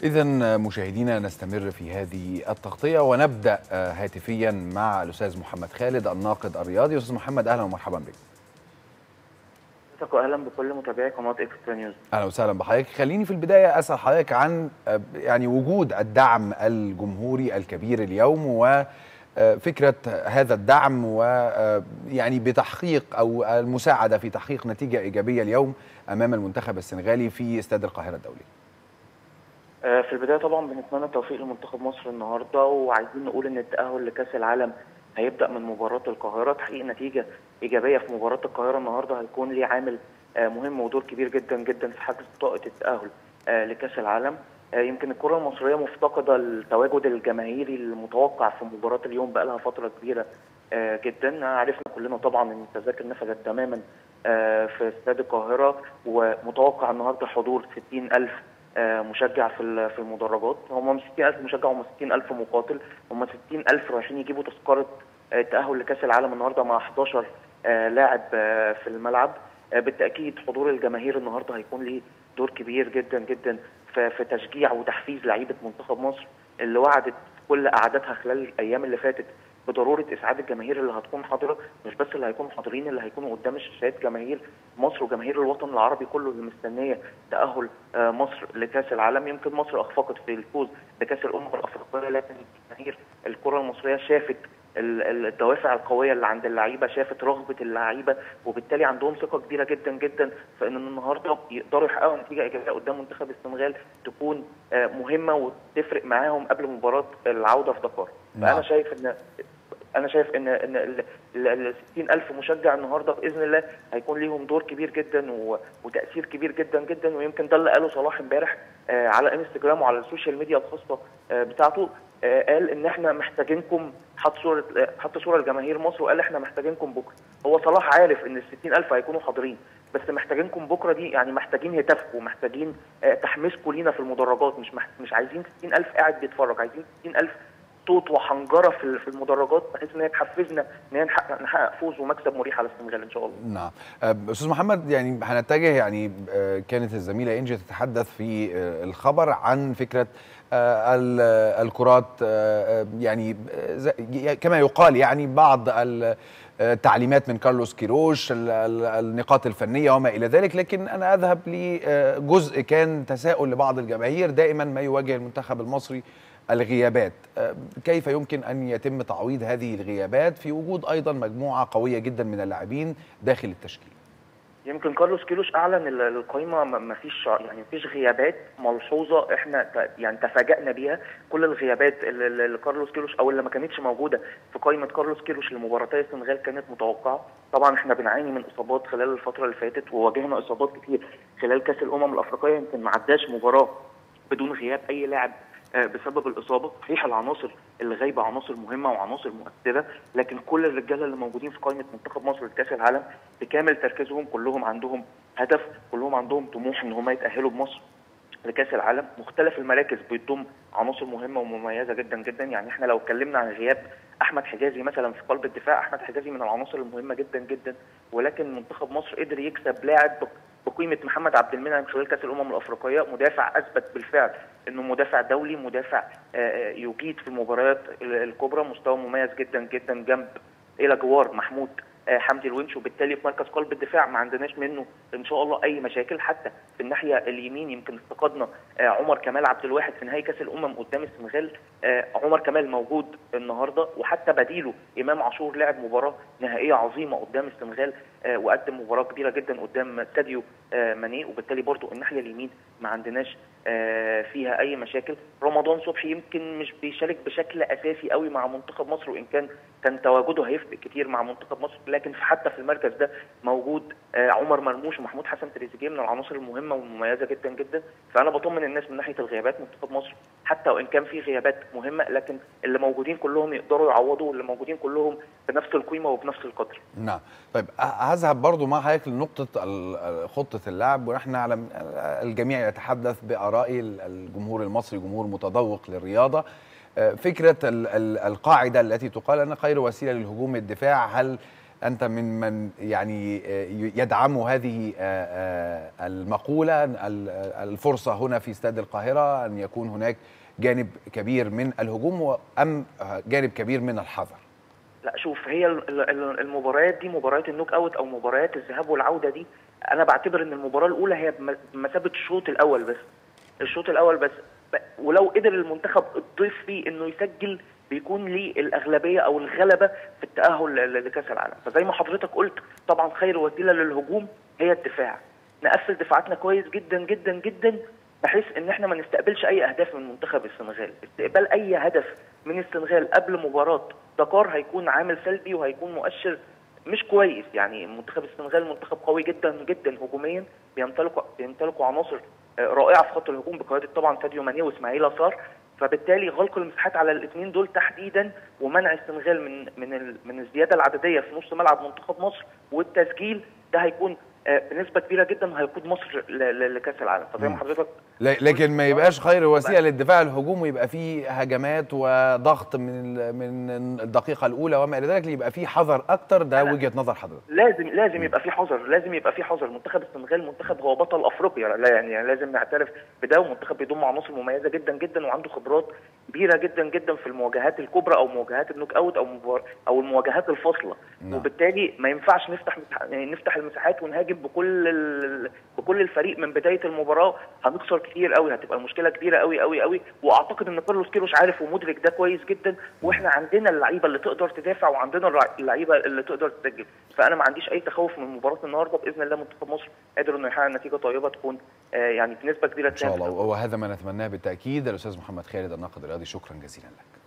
إذا مشاهدينا نستمر في هذه التغطية ونبدأ هاتفيا مع الأستاذ محمد خالد الناقد الرياضي أستاذ محمد أهلا ومرحبا بك حضرتك واهلا بكل متابعي قناه اكسترا نيوز اهلا وسهلا بحضرتك خليني في البدايه اسال حضرتك عن يعني وجود الدعم الجمهوري الكبير اليوم وفكره هذا الدعم ويعني بتحقيق او المساعده في تحقيق نتيجه ايجابيه اليوم امام المنتخب السنغالي في استاد القاهره الدولي في البدايه طبعا بنتمنى التوفيق لمنتخب مصر النهارده وعايزين نقول ان التاهل لكاس العالم هيبدا من مباراه القاهره تحقيق نتيجه ايجابيه في مباراه القاهره النهارده هيكون ليه عامل مهم ودور كبير جدا جدا في حجز بطاقه التاهل لكاس العالم يمكن الكره المصريه مفتقده التواجد الجماهيري المتوقع في مباراه اليوم بقى لها فتره كبيره جدا عرفنا كلنا طبعا ان التذاكر نفذت تماما في استاد القاهره ومتوقع النهارده حضور 60000 مشجع في في المدرجات هم 60000 مشجع هم 60000 مقاتل هم 60000 رايحين يجيبوا تذكره التاهل لكاس العالم النهارده مع 11 لاعب في الملعب بالتاكيد حضور الجماهير النهارده هيكون ليه دور كبير جدا جدا في تشجيع وتحفيز لعيبه منتخب مصر اللي وعدت كل قعداتها خلال الايام اللي فاتت بضروره اسعاد الجماهير اللي هتكون حاضره مش بس اللي هيكونوا حاضرين اللي هيكونوا قدام الشاشات جماهير مصر وجماهير الوطن العربي كله اللي مستنيه تاهل مصر لكاس العالم يمكن مصر اخفقت في الفوز بكاس الامم الافريقيه لكن جماهير الكره المصريه شافت الدوافع القويه اللي عند اللعيبه شافت رغبه اللعيبه وبالتالي عندهم ثقه كبيره جدا جدا في ان النهارده يقدروا يحققوا نتيجه ايجابيه قدام منتخب السنغال تكون مهمه وتفرق معاهم قبل مباراه العوده في دكار فانا شايف ان انا شايف ان ان ال 60000 مشجع النهارده باذن الله هيكون ليهم دور كبير جدا وتاثير كبير جدا جدا ويمكن ده اللي قاله صلاح امبارح على انستجرام وعلى السوشيال ميديا الخاصه بتاعته قال ان احنا محتاجينكم حط صوره حط صوره لجماهير مصر وقال احنا محتاجينكم بكره هو صلاح عارف ان ال 60000 هيكونوا حاضرين بس محتاجينكم بكره دي يعني محتاجين هتافكم محتاجين تحميسكم لينا في المدرجات مش مش عايزين 60000 قاعد بيتفرج عايزين 60000 صوت وحنجره في في المدرجات بحيث ان هي تحفزنا ان هي نحقق نحقق فوز ومكسب مريح على السنغال ان شاء الله. نعم. استاذ محمد يعني هنتجه يعني كانت الزميله انجي تتحدث في الخبر عن فكره الكرات يعني كما يقال يعني بعض التعليمات من كارلوس كيروش النقاط الفنيه وما الى ذلك لكن انا اذهب لجزء كان تساؤل لبعض الجماهير دائما ما يواجه المنتخب المصري الغيابات كيف يمكن أن يتم تعويض هذه الغيابات في وجود أيضا مجموعة قوية جدا من اللاعبين داخل التشكيل يمكن كارلوس كيروش اعلن القائمه ما فيش يعني ما فيش غيابات ملحوظه احنا يعني تفاجئنا بيها كل الغيابات اللي كارلوس كيروش او اللي ما كانتش موجوده في قائمه كارلوس كيروش لمباراتي السنغال كانت متوقعه طبعا احنا بنعاني من اصابات خلال الفتره اللي فاتت وواجهنا اصابات كتير خلال كاس الامم الافريقيه يمكن ما عداش مباراه بدون غياب اي لاعب بسبب الاصابه صحيح العناصر اللي غايبه عناصر مهمه وعناصر مؤثره لكن كل الرجاله اللي موجودين في قائمه منتخب مصر لكاس العالم بكامل تركيزهم كلهم عندهم هدف كلهم عندهم طموح ان هم يتاهلوا بمصر لكاس العالم مختلف المراكز بيضم عناصر مهمه ومميزه جدا جدا يعني احنا لو اتكلمنا عن غياب احمد حجازي مثلا في قلب الدفاع احمد حجازي من العناصر المهمه جدا جدا ولكن منتخب مصر قدر يكسب لاعب بقيمه محمد عبد المنعم خلال كاس الامم الافريقيه مدافع اثبت بالفعل انه مدافع دولي مدافع يجيد في المباريات الكبرى مستوى مميز جدا جدا جنب الى جوار محمود حمدي الونش وبالتالي في مركز قلب الدفاع ما عندناش منه ان شاء الله اي مشاكل حتى في الناحيه اليمين يمكن افتقدنا عمر كمال عبد الواحد في نهائي كاس الامم قدام السنغال عمر كمال موجود النهارده وحتى بديله امام عاشور لعب مباراه نهائيه عظيمه قدام السنغال وقدم مباراه كبيره جدا قدام ساديو ماني وبالتالي برضو الناحيه اليمين ما عندناش فيها اي مشاكل رمضان صبحي يمكن مش بيشارك بشكل اساسي قوي مع منتخب مصر وان كان كان تواجده هيفرق كتير مع منتخب مصر لكن حتى في المركز ده موجود عمر مرموش ومحمود حسن تريزيجيه من العناصر المهمه والمميزه جدا جدا فانا بطمن الناس من ناحيه الغيابات منتخب مصر حتى وان كان في غيابات مهمه لكن اللي موجودين كلهم يقدروا يعوضوا واللي موجودين كلهم بنفس القيمه وبنفس القدر. نعم طيب هذهب برضو مع حضرتك لنقطه خطه اللعب ونحن نعلم الجميع يتحدث باراء الجمهور المصري جمهور متذوق للرياضه فكره القاعده التي تقال ان خير وسيله للهجوم الدفاع هل انت من من يعني يدعم هذه المقوله الفرصه هنا في استاد القاهره ان يكون هناك جانب كبير من الهجوم ام جانب كبير من الحذر لا شوف هي المباريات دي مباريات النوك اوت او مباريات الذهاب والعوده دي انا بعتبر ان المباراه الاولى هي بمثابه الشوط الاول بس الشوط الاول بس ولو قدر المنتخب الضيف فيه انه يسجل بيكون ليه الاغلبيه او الغلبه في التاهل لكاس العالم فزي ما حضرتك قلت طبعا خير وسيله للهجوم هي الدفاع نقفل دفاعاتنا كويس جدا جدا جدا بحيث ان احنا ما نستقبلش اي اهداف من منتخب السنغال استقبال اي هدف من السنغال قبل مباراه دكار هيكون عامل سلبي وهيكون مؤشر مش كويس يعني منتخب السنغال منتخب قوي جدا جدا هجوميا بيمتلكوا بيمتلكوا عناصر رائعه في خط الهجوم بقياده طبعا ساديو ماني واسماعيل صار فبالتالي غلق المساحات على الاثنين دول تحديدا ومنع السنغال من من من الزياده العدديه في نص ملعب منتخب مصر والتسجيل ده هيكون بنسبه كبيره جدا هيقود مصر لكاس العالم فزي ما حضرتك لكن ما يبقاش خير وسيله للدفاع الهجومي يبقى فيه هجمات وضغط من من الدقيقه الاولى وما الى ذلك يبقى فيه حذر اكتر ده وجهه نظر حضرتك لازم لازم يبقى فيه حذر لازم يبقى فيه حذر منتخب السنغال منتخب هو بطل افريقيا لا يعني, يعني لازم نعترف بده ومنتخب بيضم عناصر مميزه جدا جدا وعنده خبرات كبيره جدا جدا في المواجهات الكبرى او مواجهات النوك اوت او او المواجهات الفاصله نعم. وبالتالي ما ينفعش نفتح نفتح المساحات ونهاجم بكل بكل الفريق من بدايه المباراه هنخسر كتير قوي هتبقى المشكله كبيره قوي قوي قوي واعتقد ان كارلوس كيروش عارف ومدرك ده كويس جدا واحنا عندنا اللعيبه اللي تقدر تدافع وعندنا اللعيبه اللي تقدر تسجل فانا ما عنديش اي تخوف من مباراه النهارده باذن الله منتخب مصر قادر انه يحقق نتيجه طيبه تكون يعني بنسبه كبيره ان شاء الله وهذا ما نتمناه بالتاكيد الاستاذ محمد خالد الناقد الرياضي شكرا جزيلا لك